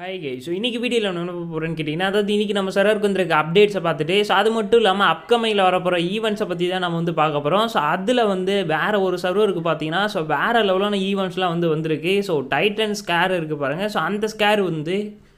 hi guy so இன்றைக்கி வீடியோவில் என்ன போகிறேன்னு கேட்டிங்கன்னா அதாவது இன்றைக்கி நம்ம சர்வருக்கு வந்திருக்க அப்டேட்ஸை பார்த்துட்டு ஸோ அது மட்டும் இல்லாமல் அப்கமிங்கில் வரப்போகிற ஈவெண்ட்ஸை பற்றி தான் நம்ம வந்து பார்க்க போகிறோம் ஸோ அதில் வந்து வேறு ஒரு சர்வருக்கு பார்த்தீங்கன்னா ஸோ வேறு லெவலான ஈவெண்ட்ஸ்லாம் வந்து வந்திருக்கு ஸோ டைட்டன் ஸ்கேர் இருக்குது பாருங்கள் ஸோ அந்த ஸ்கேர் வந்து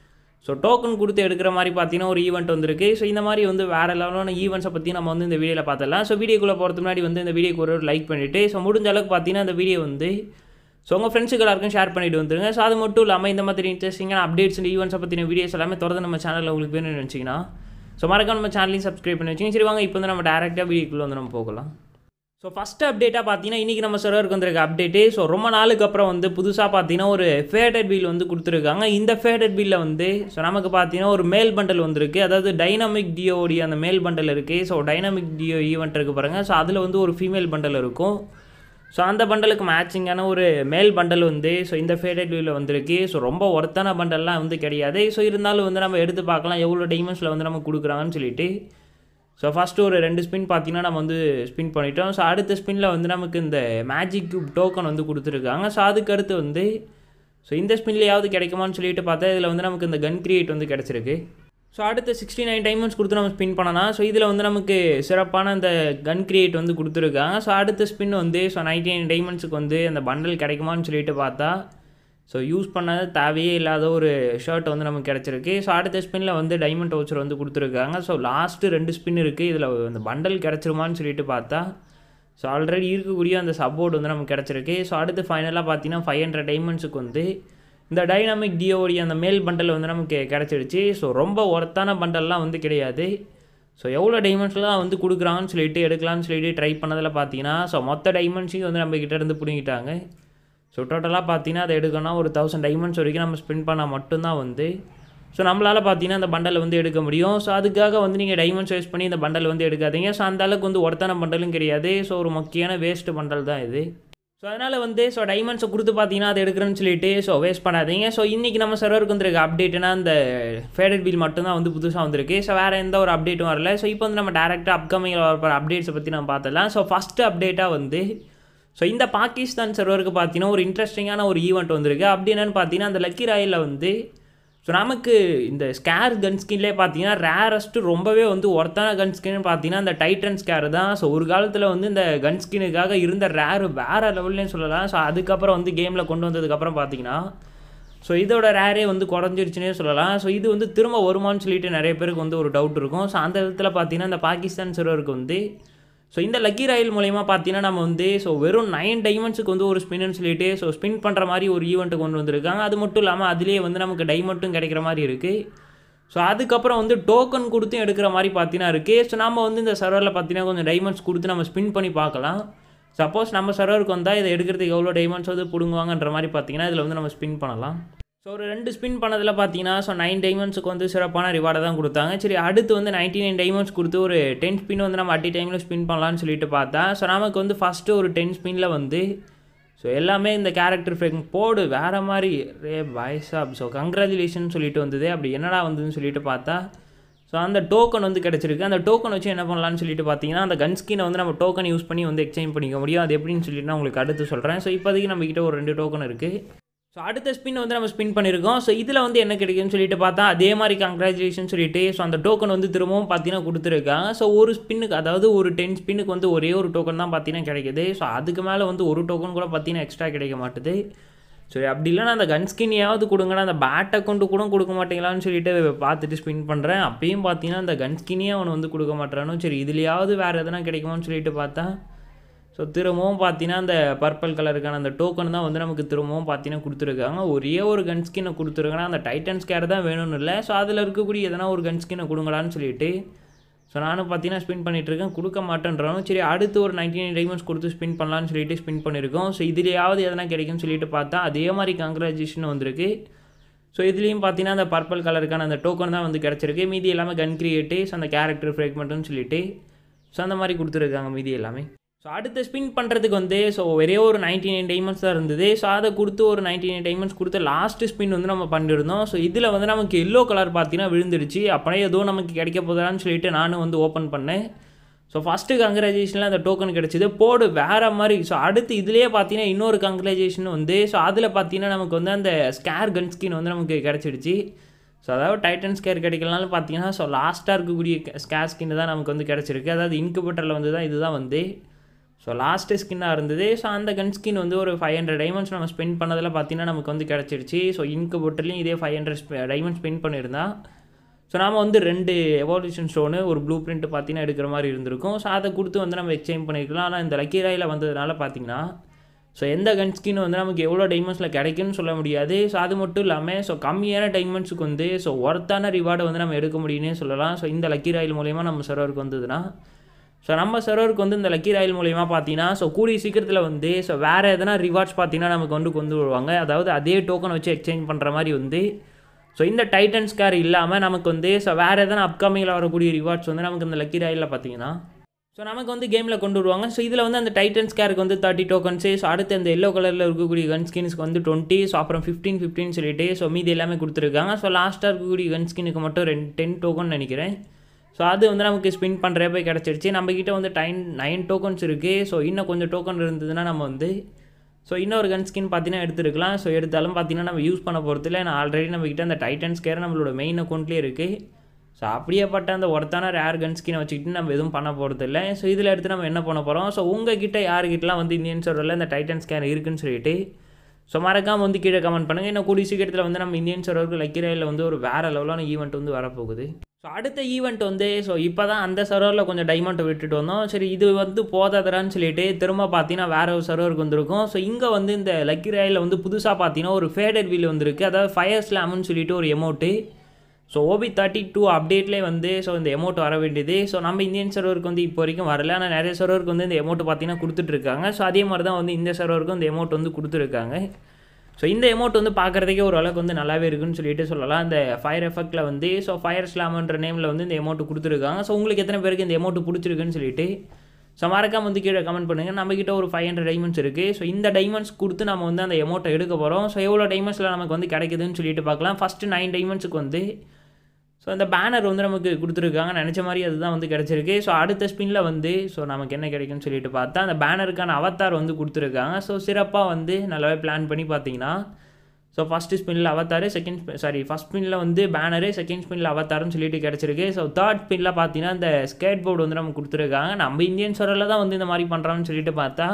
ஸோ டோக்கன் கொடுத்து எடுக்கிற மாதிரி பார்த்தீங்கன்னா ஒரு ஈவெண்ட் வந்திருக்கு ஸோ இந்த மாதிரி வந்து வேறு லெவலான ஈவெண்ட்ஸை பற்றி நம்ம வந்து இந்த வீடியோவில் பார்த்துடலாம் ஸோ வீடியோக்குள்ளே போகிறதுக்கு முன்னாடி வந்து இந்த வீடியோக்கு ஒரு லைக் பண்ணிவிட்டு ஸோ முடிஞ்ச அளவுக்கு பார்த்தீங்கன்னா இந்த வீடியோ வந்து ஸோ உங்கள் ஃப்ரெண்ட்ஸுக்கு எல்லாருக்கும் ஷேர் பண்ணிட்டு வந்துருங்க ஸோ அது மட்டும் இல்லாமல் இந்த மாதிரி இன்ட்ரெஸ்டிங்கான அப்டேட்ஸ் அண்ட் ஈவெண்ட்ஸை பற்றின வீடியோஸ் எல்லாமே தொடர்ந்து நம்ம சேனலில் உங்களுக்கு வேணும்னு நினச்சிங்கன்னா ஸோ மறக்காம நம்ம சேனலையும் சப்ஸ்கிரைப் பண்ணி வச்சுங்க சரி வாங்க இப்போ வந்து நம்ம டேரெக்டாக வீடியோக்குள்ளே வந்து நம்ம போகலாம் ஸோ ஃபஸ்ட்டு அப்டேட்டாக பார்த்தீங்கன்னா இன்றைக்கி நம்ம சர்வருக்கு வந்திருக்க அப்டேட்டு ஸோ ரொம்ப நாளுக்கு அப்புறம் வந்து புதுசாக பார்த்தீங்கன்னா ஒரு ஃபேடட் பில் வந்து கொடுத்துருக்காங்க இந்த ஃபேடட் பில்லில் வந்து ஸோ நமக்கு பார்த்தீங்கன்னா ஒரு மேல் பண்டல் வந்திருக்கு அதாவது டைனாமிக் டிஓடி அந்த மேல் பண்டல் இருக்குது ஸோ டைனாமிக் டிஓ ஈவெண்ட் இருக்குது பாருங்கள் ஸோ அதில் வந்து ஒரு ஃபீமேல் பண்டல் இருக்கும் ஸோ அந்த பண்டலுக்கு மேட்சிங்கான ஒரு மேல் பண்டல் வந்து ஸோ இந்த ஃபேடட் வியூவில் வந்திருக்கு ஸோ ரொம்ப ஒர்த்தான பண்டல்லாம் வந்து கிடையாது ஸோ இருந்தாலும் வந்து நம்ம எடுத்து பார்க்கலாம் எவ்வளோ டைமண்ட்ஸில் வந்து நம்ம கொடுக்குறாங்கன்னு சொல்லிட்டு ஸோ ஃபஸ்ட்டு ஒரு ரெண்டு ஸ்பின் பார்த்தீங்கன்னா நம்ம வந்து ஸ்பின் பண்ணிட்டோம் ஸோ அடுத்த ஸ்பின்னில் வந்து நமக்கு இந்த மேஜிக் கியூப் டோக்கன் வந்து கொடுத்துருக்காங்க ஸோ அதுக்கு அடுத்து வந்து ஸோ இந்த ஸ்பின்லையாவது கிடைக்குமான்னு சொல்லிட்டு பார்த்தா இதில் வந்து நமக்கு இந்த கன் கிரியேட் வந்து கிடச்சிருக்கு ஸோ அடுத்த சிக்ஸ்டி நைன் டைமண்ட்ஸ் கொடுத்து நம்ம ஸ்பின் பண்ணலாம் ஸோ இதில் வந்து நமக்கு சிறப்பான அந்த கன் கிரியேட் வந்து கொடுத்துருக்காங்க ஸோ அடுத்த ஸ்பின் வந்து ஸோ நைன்டி நைன் டைமண்ட்ஸுக்கு வந்து அந்த பண்டல் கிடைக்குமான்னு சொல்லிட்டு பார்த்தா ஸோ யூஸ் பண்ணாத தேவையே இல்லாத ஒரு ஷர்ட் வந்து நமக்கு கிடச்சிருக்கு ஸோ அடுத்த ஸ்பின்னில் வந்து டைமண்ட் வவுச்சர் வந்து கொடுத்துருக்காங்க ஸோ லாஸ்ட்டு ரெண்டு ஸ்பின் இருக்குது இதில் அந்த பண்டல் கிடச்சிருமான்னு சொல்லிட்டு பார்த்தா ஸோ ஆல்ரெடி இருக்கக்கூடிய அந்த சப்போர்ட் வந்து நமக்கு கிடச்சிருக்கு ஸோ அடுத்து ஃபைனலாக பார்த்தீங்கன்னா ஃபைவ் ஹண்ட்ரட் டைமண்ட்ஸுக்கு வந்து இந்த டைனாமிக் டிஓடி அந்த மேல் பண்டல் வந்து நமக்கு கிடச்சிடுச்சு ஸோ ரொம்ப ஒர்த்தான பண்டல்லாம் வந்து கிடையாது ஸோ எவ்வளோ டைமண்ட்ஸ்லாம் வந்து கொடுக்குறாங்கன்னு சொல்லிட்டு எடுக்கலாம்னு சொல்லிட்டு ட்ரை பண்ணதில் பார்த்தீங்கன்னா ஸோ மொத்த டைமண்ட்ஸையும் வந்து நம்ம கிட்ட இருந்து பிடிங்கிட்டாங்க ஸோ டோட்டலாக பார்த்தீங்கன்னா அதை எடுக்கணும்னா ஒரு தௌசண்ட் டைமண்ட்ஸ் வரைக்கும் நம்ம ஸ்பெண்ட் பண்ணால் மட்டும்தான் வந்து ஸோ நம்மளால் பார்த்தீங்கன்னா அந்த பண்டலை வந்து எடுக்க முடியும் ஸோ அதுக்காக வந்து நீங்கள் டைமண்ட்ஸ் வேஸ்ட் பண்ணி இந்த பண்டல் வந்து எடுக்காதீங்க ஸோ அந்த அளவுக்கு வந்து ஒருத்தான பண்டலும் கிடையாது ஸோ ஒரு முக்கியமான வேஸ்ட்டு பண்டல் தான் இது ஸோ அதனால் வந்து ஸோ டைமண்ட்ஸை கொடுத்து பார்த்தீங்கன்னா அதை எடுக்கிறேன்னு சொல்லிட்டு ஸோ வேஸ்ட் பண்ணாதீங்க ஸோ இன்றைக்கி நம்ம சர்வருக்கு வந்திருக்க அப்டேட்னா அந்த ஃபேடட் பில் மட்டும்தான் வந்து புதுசாக வந்திருக்கு ஸோ வேறு எந்த ஒரு அப்டேட்டும் வரல ஸோ இப்போ வந்து நம்ம டேரெக்டாக அப்கமிங்கில் வர அப்டேட்ஸை பற்றி நம்ம பார்த்துடலாம் ஸோ ஃபஸ்ட்டு அப்டேட்டாக வந்து ஸோ இந்த பாகிஸ்தான் சர்வருக்கு பார்த்தீங்கன்னா ஒரு இன்ட்ரெஸ்டிங்கான ஒரு ஈவெண்ட் வந்திருக்கு அப்படி என்னென்னு பார்த்தீங்கன்னா அந்த லக்கி ராயில் வந்து ஸோ நமக்கு இந்த ஸ்கேர் கன் ஸ்கின்லேயே பார்த்தீங்கன்னா ரேரஸ்ட்டு ரொம்பவே வந்து ஒர்த்தான கன் ஸ்கின்னு பார்த்தீங்கன்னா இந்த டைட்டன் ஸ்கேர் தான் ஸோ ஒரு காலத்தில் வந்து இந்த கன் ஸ்கின்னுக்காக இருந்த ரேரு வேறு லெவல்லையும் சொல்லலாம் ஸோ அதுக்கப்புறம் வந்து கேமில் கொண்டு வந்ததுக்கப்புறம் பார்த்தீங்கன்னா ஸோ இதோட ரேரே வந்து குறைஞ்சிருச்சுனே சொல்லலாம் ஸோ இது வந்து திரும்ப வருமானு சொல்லிட்டு நிறைய பேருக்கு வந்து ஒரு டவுட் இருக்கும் ஸோ அந்த விதத்தில் பார்த்தீங்கன்னா இந்த பாகிஸ்தான் சர்வருக்கு வந்து ஸோ இந்த லக்கி ராயல் மூலயமா பார்த்தீங்கன்னா நம்ம வந்து ஸோ வெறும் நைன் டைமண்ட்ஸுக்கு வந்து ஒரு ஸ்பின்னு சொல்லிட்டு ஸோ ஸ்பின் பண்ணுற மாதிரி ஒரு ஈவெண்ட்டு கொண்டு வந்திருக்காங்க அது மட்டும் இல்லாமல் அதிலே வந்து நமக்கு டைமண்ட்டும் கிடைக்கிற மாதிரி இருக்குது ஸோ அதுக்கப்புறம் வந்து டோக்கன் கொடுத்தும் எடுக்கிற மாதிரி பார்த்தீங்கன்னா இருக்குது ஸோ நம்ம வந்து இந்த சர்வரில் பார்த்தீங்கன்னா கொஞ்சம் டைமண்ட்ஸ் கொடுத்து நம்ம ஸ்பின் பண்ணி பார்க்கலாம் சப்போஸ் நம்ம சர்வருக்கு வந்தால் இதை எடுக்கிறதுக்கு எவ்வளோ டைமண்ட்ஸ் வந்து பிடுங்குவாங்கன்ற மாதிரி பார்த்தீங்கன்னா இதில் வந்து நம்ம ஸ்பின் பண்ணலாம் ஸோ ஒரு ரெண்டு ஸ்பின் பண்ணதில் பார்த்தீங்கன்னா ஸோ நைன் டைமண்ட்ஸுக்கு வந்து சிறப்பான ரிவார்டை தான் கொடுத்தாங்க சரி அடுத்து வந்து நைன்டி நைன் டைமண்ட்ஸ் கொடுத்து ஒரு டென் ஸ்பின் வந்து நம்ம அட்டி டைமில் ஸ்பின் பண்ணலான்னு சொல்லிட்டு பார்த்தா ஸோ நமக்கு வந்து ஃபஸ்ட்டு ஒரு டென் ஸ்பின்னில் வந்து ஸோ எல்லாமே இந்த கேரக்டர் ஃப்ரேக் போடு வேறு மாதிரி ரே பாய்ஸாப் ஸோ கங்க்ராச்சுலேஷன் சொல்லிட்டு வந்தது அப்படி என்னடா வந்ததுன்னு சொல்லிட்டு பார்த்தா ஸோ அந்த டோக்கன் வந்து கிடச்சிருக்கு அந்த டோக்கன் வச்சு என்ன பண்ணலான்னு சொல்லிட்டு பார்த்தீங்கன்னா அந்த கன் ஸ்கினை வந்து நம்ம டோக்கன் யூஸ் பண்ணி வந்து எக்ஸ்சேஞ்ச் பண்ணிக்க முடியும் அது எப்படின்னு சொல்லிட்டு நான் உங்களுக்கு அடுத்து சொல்கிறேன் ஸோ இப்போதைக்கு நம்மக்கிட்ட ஒரு ரெண்டு டோக்கன் இருக்குது ஸோ அடுத்த ஸ்பின் வந்து நம்ம ஸ்பின் பண்ணியிருக்கோம் ஸோ இதில் வந்து என்ன கிடைக்குன்னு சொல்லிட்டு பார்த்தா அதே மாதிரி கங்க்ராச்சுலேஷன் சொல்லிட்டு ஸோ அந்த டோக்கன் வந்து திரும்பவும் பார்த்தீங்கன்னா கொடுத்துருக்காங்க ஸோ ஒரு ஸ்பின்னுக்கு அதாவது ஒரு டென் ஸ்பின்னுக்கு வந்து ஒரே ஒரு டோக்கன் தான் பார்த்தீங்கன்னா கிடைக்குது ஸோ அதுக்கு மேலே வந்து ஒரு டோக்கன் கூட பார்த்தீங்கன்னா எக்ஸ்ட்ரா கிடைக்க மாட்டுது சரி அப்படி இல்லைனா அந்த கன் ஸ்கின்னையாவது கொடுங்கண்ணா அந்த பேட் அக்கௌண்ட்டு கூட கொடுக்க மாட்டீங்களான்னு சொல்லிட்டு பார்த்துட்டு ஸ்பின் பண்ணுறேன் அப்பயும் பார்த்தீங்கன்னா அந்த கன் ஸ்கின்னே அவனை வந்து கொடுக்க மாட்டானோ சரி இதுலையாவது வேறு எதனா கிடைக்குமான்னு சொல்லிட்டு பார்த்தா ஸோ திரும்பவும் பார்த்தீங்கன்னா அந்த பர்பிள் கலருக்கான அந்த டோக்கன் தான் வந்து நமக்கு திரும்பவும் பார்த்தீங்கன்னா கொடுத்துருக்காங்க ஒரே ஒரு கன் ஸ்கின்னை கொடுத்துருக்காங்க அந்த டைட்டன் ஸ்கேர் தான் வேணும்னு இல்லை ஸோ அதில் இருக்கக்கூடிய எதனா ஒரு கன் ஸ்கின்னை கொடுங்களான்னு சொல்லிட்டு ஸோ நானும் பார்த்தீங்கன்னா ஸ்பின் பண்ணிகிட்ருக்கேன் கொடுக்க மாட்டேன்றாலும் சரி அடுத்து ஒரு நைன்டி நைன் டைமண்ட்ஸ் கொடுத்து ஸ்பின் பண்ணலான்னு சொல்லிட்டு ஸ்பின் பண்ணியிருக்கோம் ஸோ இதுலையாவது எதனா கிடைக்கும்னு சொல்லிட்டு பார்த்தா அதே மாதிரி கங்க்ராச்சுலேஷன் வந்திருக்கு ஸோ இதுலேயும் பார்த்தீங்கன்னா அந்த பர்பிள் கலருக்கான அந்த டோக்கன் தான் வந்து கிடச்சிருக்கு மீதி எல்லாமே கன் கிரியேட்டு ஸோ அந்த கேரக்டர் ஃப்ரேக்மெண்ட்டுன்னு சொல்லிட்டு ஸோ அந்த மாதிரி கொடுத்துருக்காங்க மீதி எல்லாமே ஸோ அடுத்த ஸ்பின் பண்ணுறதுக்கு வந்து ஸோ ஒரே ஒரு நைன்டி நைன் டைமண்ட்ஸ் தான் இருந்தது ஸோ அதை கொடுத்து ஒரு நைன்டி நைன் டைமண்ட்ஸ் கொடுத்து லாஸ்ட் ஸ்பின் வந்து நம்ம பண்ணியிருந்தோம் ஸோ இதில் வந்து நமக்கு எல்லோ கலர் பார்த்தீங்கன்னா விழுந்துடுச்சு அப்படியே ஏதோ நமக்கு கிடைக்க போதான்னு சொல்லிட்டு நானும் வந்து ஓப்பன் பண்ணேன் ஸோ ஃபஸ்ட்டு கங்க்ராச்சுலேஷனில் அந்த டோக்கன் கிடச்சிது போடு வேறு மாதிரி ஸோ அடுத்து இதுலேயே பார்த்தீங்கன்னா இன்னொரு கங்க்ராச்சுலேஷன் வந்து ஸோ அதில் பார்த்தீங்கன்னா நமக்கு வந்து அந்த ஸ்கேர் கன் ஸ்கின் வந்து நமக்கு கிடச்சிடுச்சு ஸோ அதாவது டைட்டன் ஸ்கேர் கிடைக்கலனாலும் பார்த்தீங்கன்னா ஸோ லாஸ்ட்டாக இருக்கக்கூடிய ஸ்கேர் ஸ்கின் தான் நமக்கு வந்து கிடச்சிருக்கு அதாவது இன்குபேட்டரில் வந்து தான் இதுதான் வந்து ஸோ லாஸ்ட்டு ஸ்கின்னாக இருந்தது ஸோ அந்த கன் ஸ்கின் வந்து ஒரு ஃபைவ் ஹண்ட்ரட் டைமண்ட்ஸ் நம்ம ஸ்பெண்ட் பண்ணதில் பார்த்தீங்கன்னா நமக்கு வந்து கிடச்சிருச்சு ஸோ இன்குபேட்டர்லேயும் இதே ஃபைவ் ஹண்ட்ரட் டைமண்ட் ஸ்பெண்ட் பண்ணியிருந்தா ஸோ நாம் வந்து ரெண்டு எவால்யூஷன் ஸ்டோனு ஒரு ப்ளூ பிரிண்ட் பார்த்தீங்கன்னா எடுக்கிற மாதிரி இருந்திருக்கும் ஸோ அதை கொடுத்து வந்து நம்ம எக்ஸ்சேஞ்ச் பண்ணிக்கலாம் ஆனால் இந்த லக்கி ராயில் வந்ததுனால பார்த்தீங்கன்னா ஸோ எந்த கன் ஸ்கின் வந்து நமக்கு எவ்வளோ டைமண்ட்ஸில் கிடைக்குன்னு சொல்ல முடியாது ஸோ அது மட்டும் இல்லாமல் ஸோ கம்மியான டைமண்ட்ஸுக்கு வந்து ஸோ ஒர்த்தான ரிவார்டை வந்து நம்ம எடுக்க முடியும்னே சொல்லலாம் ஸோ இந்த லக்கி ராயில் மூலயமா நம்ம சர்வருக்கு வந்ததுன்னா ஸோ நம்ம சர்வருக்கு வந்து இந்த லக்கி ராயில் மூலயமா பார்த்தீங்கன்னா ஸோ கூடிய சீக்கிரத்தில் வந்து ஸோ வேறு எதனா ரிவார்ட்ஸ் பார்த்தீங்கன்னா நமக்கு வந்து கொண்டு வருவாங்க அதாவது அதே டோக்கன் வச்சு எக்ஸ்சேஞ்ச் பண்ணுற மாதிரி வந்து ஸோ இந்த டைட்டன் ஸ்கார் இல்லாமல் நமக்கு வந்து ஸோ வேறு எதனா அப்கமிங்கில் வரக்கூடிய ரிவார்ட்ஸ் வந்து நமக்கு இந்த லக்கி ராயில் பார்த்தீங்கன்னா ஸோ நமக்கு வந்து கேமில் கொண்டு வருவாங்க ஸோ இதில் வந்து அந்த டைட்டன் ஸ்கேருக்கு வந்து தேர்ட்டி டோக்கன்ஸு ஸோ அடுத்து அந்த எல்லோ கலரில் இருக்கக்கூடிய கன் ஸ்கின்ஸ்க்கு வந்து டுவெண்ட்டி ஸோ அப்புறம் ஃபிஃப்டீன் ஃபிஃப்டின் சொல்லிட்டு ஸோ மீதி எல்லாமே கொடுத்துருக்காங்க ஸோ லாஸ்ட்டாக இருக்கக்கூடிய கன் ஸ்கினுக்கு மட்டும் ரெண்டு டென் டோக்கன் நினைக்கிறேன் ஸோ அது வந்து நமக்கு ஸ்பின் பண்ணுறப்ப கிடச்சிருச்சு நம்மக்கிட்ட வந்து டைன் நைன் டோக்கன்ஸ் இருக்குது ஸோ இன்னும் கொஞ்சம் டோக்கன் இருந்ததுன்னா நம்ம வந்து ஸோ இன்னொரு கன் ஸ்கின் பார்த்தீங்கன்னா எடுத்துருக்கலாம் ஸோ எடுத்தாலும் பார்த்தீங்கன்னா நம்ம யூஸ் பண்ண போகிறது இல்லை நான் ஆல்ரெடி நம்மக்கிட்ட அந்த டைட்டன் ஸ்கேர் நம்மளோட மெயின் அக்கௌண்ட்லேயே இருக்குது ஸோ அப்படியேப்பட்ட அந்த ஒருத்தான ரேர் கன் ஸ்கினை வச்சுக்கிட்டு நம்ம எதுவும் பண்ண போகிறது இல்லை ஸோ இதில் எடுத்து நம்ம என்ன பண்ண போகிறோம் ஸோ உங்ககிட்ட யாருக்கிட்டலாம் வந்து இந்தியன் சர்வரில் இந்த டைட்டன் ஸ்கேன் இருக்குன்னு சொல்லிட்டு ஸோ மறக்காமல் வந்து கீழே கமெண்ட் பண்ணுங்கள் இன்னும் கூடிய சீக்கிரத்தில் வந்து நம்ம இந்தியன் சர்வருக்கு லக்கிரையில் வந்து ஒரு வேறு லெவலான ஈவெண்ட் வந்து வரப்போகுது ஸோ அடுத்த ஈவெண்ட் வந்து ஸோ இப்போ தான் அந்த சர்வரில் கொஞ்சம் டைமண்ட்டை விட்டுட்டு வந்தோம் சரி இது வந்து போதாதரான்னு சொல்லிட்டு திரும்ப பார்த்தீங்கன்னா வேற ஒரு சர்வருக்கு வந்திருக்கும் ஸோ இங்கே வந்து இந்த லக்கி ராயில் வந்து புதுசாக பார்த்தீங்கன்னா ஒரு ஃபேடட் வீல் வந்திருக்கு அதாவது ஃபயர் ஸ்லாம்னு சொல்லிட்டு ஒரு amount so OB thirty two அப்டேட்லேயே வந்து ஸோ இந்த எமௌண்ட் வர வேண்டியது ஸோ நம்ம இந்தியன் சர்வருக்கு வந்து இப்போ வரைக்கும் வரல ஆனால் நிறைய சர்வருக்கு வந்து இந்த எமௌண்ட் பார்த்தீங்கன்னா கொடுத்துட்ருக்காங்க ஸோ அதே மாதிரி தான் வந்து இந்த சர்வருக்கும் இந்த எமௌண்ட் வந்து கொடுத்துருக்காங்க ஸோ இந்த எமௌண்ட் வந்து பார்க்குறதுக்கே ஒரு அளவுக்கு வந்து நல்லாவே இருக்குன்னு சொல்லிட்டு சொல்லலாம் இந்த ஃபயர் எஃபெக்ட்டில் வந்து ஸோ ஃபயர் ஸ்லாம்ன்ற நேமில் வந்து இந்த எமௌண்ட் கொடுத்துருக்காங்க ஸோ உங்களுக்கு எத்தனை பேருக்கு இந்த எமௌண்ட் பிடிச்சிருக்குன்னு சொல்லிட்டு ஸோ மறக்காம வந்து கீழே கமெண்ட் பண்ணுங்கள் நம்மக்கிட்ட ஒரு ஃபைவ் ஹண்ட்ரட் டைமண்ட்ஸ் இருக்குது ஸோ இந்த டைமண்ட்ஸ் கொடுத்து நம்ம வந்து அந்த எமௌண்ட்டை எடுக்க போகிறோம் ஸோ எவ்வளோ டைமண்ட்ஸில் நமக்கு வந்து கிடைக்குதுன்னு சொல்லிட்டு பார்க்கலாம் ஃபஸ்ட்டு நைன் டைமண்ட்ஸுக்கு வந்து ஸோ அந்த பேனர் வந்து நமக்கு கொடுத்துருக்காங்க நினச்ச மாதிரி அதுதான் வந்து கிடச்சிருக்கு ஸோ அடுத்த ஸ்பின்னில் வந்து ஸோ நமக்கு என்ன கிடைக்கும்னு சொல்லிட்டு பார்த்தா அந்த பேனருக்கான அவத்தார் வந்து கொடுத்துருக்காங்க ஸோ சிறப்பாக வந்து நல்லாவே பிளான் பண்ணி பார்த்தீங்கன்னா ஸோ ஃபஸ்ட்டு ஸ்பின்னில் அவத்தாரு செகண்ட் சாரி ஃபஸ்ட் ஸ்பின்னில் வந்து பேனரு செகண்ட் ஸ்பின்னில் அவத்தாருன்னு சொல்லிட்டு கிடச்சிருக்கு ஸோ தேர்ட் ஸ்பின்னில் பார்த்தீங்கன்னா இந்த ஸ்கேட் போர்டு வந்து நமக்கு கொடுத்துருக்காங்க நம்ம இந்தியன் சோரில் தான் வந்து இந்த மாதிரி பண்ணுறான்னு சொல்லிட்டு பார்த்தா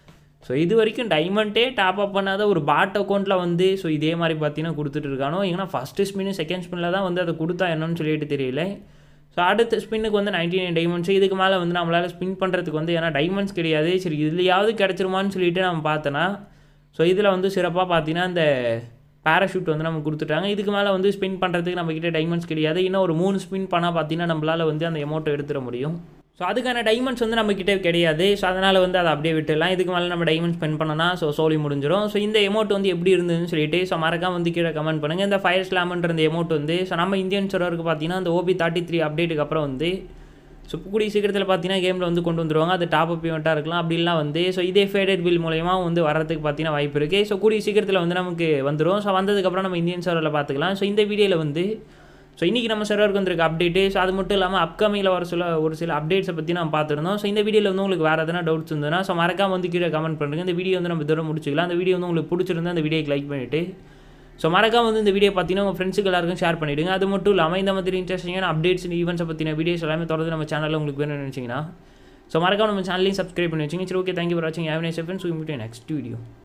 ஸோ இது வரைக்கும் டைமண்டே டாப் அப் பண்ணாத ஒரு பாட் அக்கௌண்ட்டில் வந்து ஸோ இதே மாதிரி பார்த்தீங்கன்னா கொடுத்துட்டு இருக்கானோ ஏன்னா ஃபஸ்ட்டு ஸ்பின்னு செகண்ட் ஸ்பின்னில் தான் வந்து அதை கொடுத்தா என்னன்னு சொல்லிட்டு தெரியல ஸோ அடுத்த ஸ்பின்னுக்கு வந்து நைன்டி நைன் டைமண்ட்ஸ் இதுக்கு மேலே வந்து நம்மளால் ஸ்பின் பண்ணுறதுக்கு வந்து ஏன்னா டைமண்ட்ஸ் கிடையாது சரி இதுலையாவது கிடச்சிருமான்னு சொல்லிட்டு நம்ம பார்த்தோன்னா ஸோ இதில் வந்து சிறப்பாக பார்த்தீங்கன்னா இந்த பேராஷூட் வந்து நமக்கு கொடுத்துட்டாங்க இதுக்கு மேலே வந்து ஸ்பின் பண்ணுறதுக்கு நம்மக்கிட்ட டைமண்ட்ஸ் கிடையாது இன்னும் ஒரு மூணு ஸ்பின் பண்ணால் பார்த்தீங்கன்னா நம்மளால் வந்து அந்த அமௌண்ட்டை எடுத்துட முடியும் ஸோ அதுக்கான டைமண்ட்ஸ் வந்து நம்மக்கிட்ட கிடையாது ஸோ அதனால் வந்து அதை அப்படியே விட்டுடலாம் இதுக்கு மேலே நம்ம டைமண்ட் ஸ்பெண்ட் பண்ணனா ஸோ சோலி முடிஞ்சிடும் ஸோ இந்த எமௌண்ட் வந்து எப்படி இருந்ததுன்னு சொல்லிட்டு ஸோ மறக்காம வந்து கீழே கமெண்ட் பண்ணுங்கள் இந்த ஃபயர் ஸ்லாம்ன்ற இந்த எமௌண்ட் வந்து ஸோ நம்ம இந்தியன் சர்வருக்கு பார்த்தீங்கன்னா அந்த ஓபி தேர்ட்டி த்ரீ அப்டேட்டுக்கு அப்புறம் வந்து ஸோ கூடிய சீக்கிரத்தில் பார்த்தீங்கன்னா கேமில் வந்து கொண்டு வந்துருவாங்க அது டாப் அப் இவெண்ட்டாக இருக்கலாம் அப்படிலாம் வந்து ஸோ இதே ஃபேடட் பில் மூலயமா வந்து வரதுக்கு பார்த்தீங்கன்னா வாய்ப்பு இருக்குது ஸோ கூடிய சீக்கிரத்தில் வந்து நமக்கு வந்துடும் ஸோ வந்ததுக்கப்புறம் நம்ம இந்தியன் சர்வரில் பார்த்துக்கலாம் ஸோ இந்த வீடியோவில் வந்து ஸோ இன்றைக்கி நம்ம சர்வருக்கு வந்திருக்க அப்டேட்டு ஸோ அது மட்டும் இல்லாமல் அப்கமிங்கில் வர சில ஒரு சில அப்டேட்ஸை பற்றி நம்ம பார்த்துருந்தோம் ஸோ இந்த வீடியோவில் வந்து உங்களுக்கு வேறு எதனா டவுட்ஸ் இருந்ததுன்னா ஸோ மறக்காம வந்து கீழே கமெண்ட் பண்ணுங்கள் இந்த வீடியோ வந்து நம்ம தூரம் முடிச்சுக்கலாம் அந்த வீடியோ வந்து உங்களுக்கு பிடிச்சிருந்தா அந்த வீடியோக்கு லைக் பண்ணிவிட்டு ஸோ மறக்காம வந்து இந்த வீடியோ பார்த்தீங்கன்னா உங்கள் ஃப்ரெண்ட்ஸுக்கு எல்லாருக்கும் ஷேர் பண்ணிவிடுங்க அது மட்டும் இல்லாமல் இந்த மாதிரி இன்ட்ரெஸ்டிங்கான அப்டேட்ஸ் ஈவெண்ட்ஸை பற்றின வீடியோஸ் எல்லாமே தொடர்ந்து நம்ம சேனலில் உங்களுக்கு வேணும்னு நினச்சிங்கன்னா ஸோ மறக்காம நம்ம சேனலையும் சப்ஸ்கிரைப் பண்ணி வச்சுங்க சரி ஓகே தேங்க்யூ ஃபார் வாட்சிங் have nice friends we meet next video